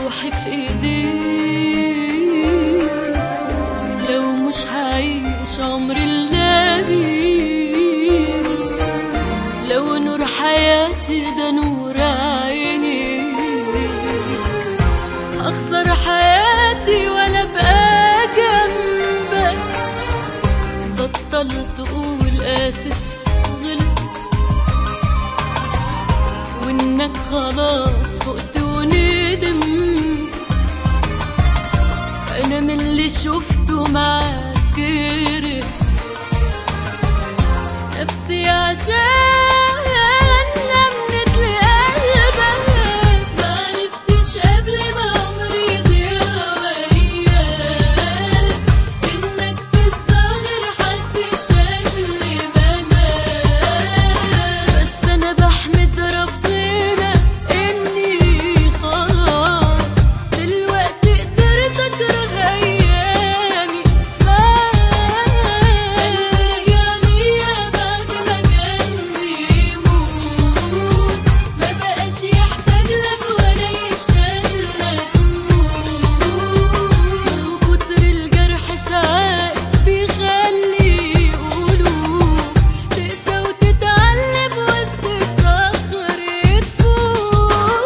روحي في ايديك لو مش هعيش عمري الا بيك لو نور حياتي ده نور عينيك اخسر حياتي وانا ابقى جنبك بطلت اقول اسف غلط وانك خلاص فقت وندمت انا من اللي شفته معاك كرهت نفسي عشان نمت لقلبك ما عرفتش قبل ما عمري يضيع وياك انك في الظاهر حد شكلي بنات بس انا بحمد ربنا اني خلاص دلوقتي قدرت اكره ايامي معاك قلبي رجع ليا بعد ما كان بيموت ما بقاش يحتاج لك ولا يشتاق لك وكتر الجرح ساعات بيخلي قلوب تقسى وتتعلم وسط الصخر تفوق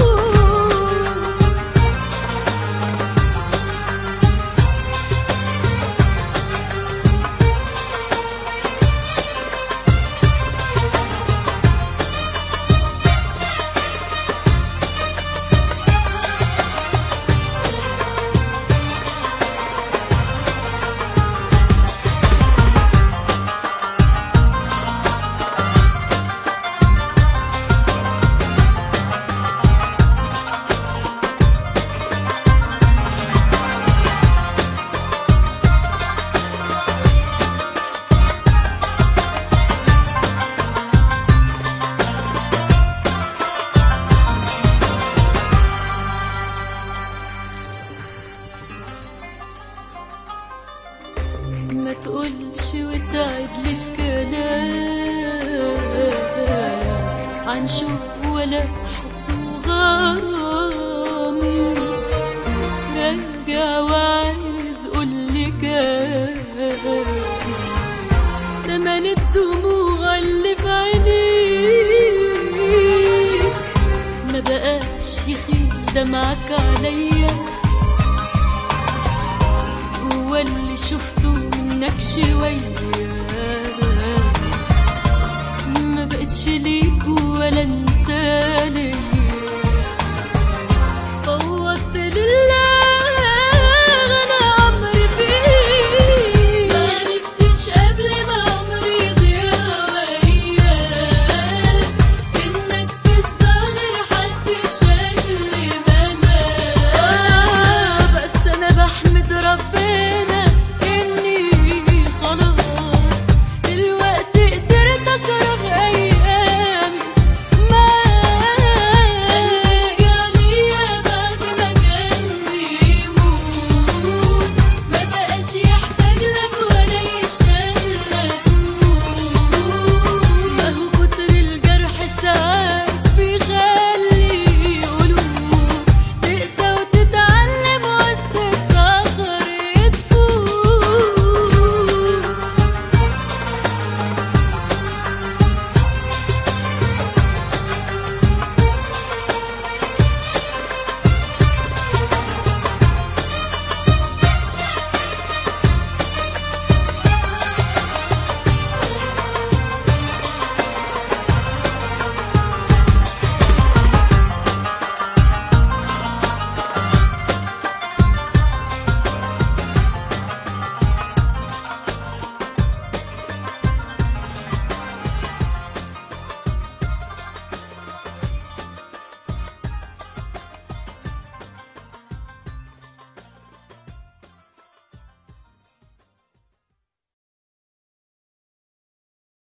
ما تقولش وتعد لي في كلام عن شوق ولا حب وغرام راجع وعايز قولي كام تمن الدموع اللي في عينيك ما بقاش يخيل دمعك عليا هو اللي شفته منك شوية ما بقتش ليك ولا انت ليا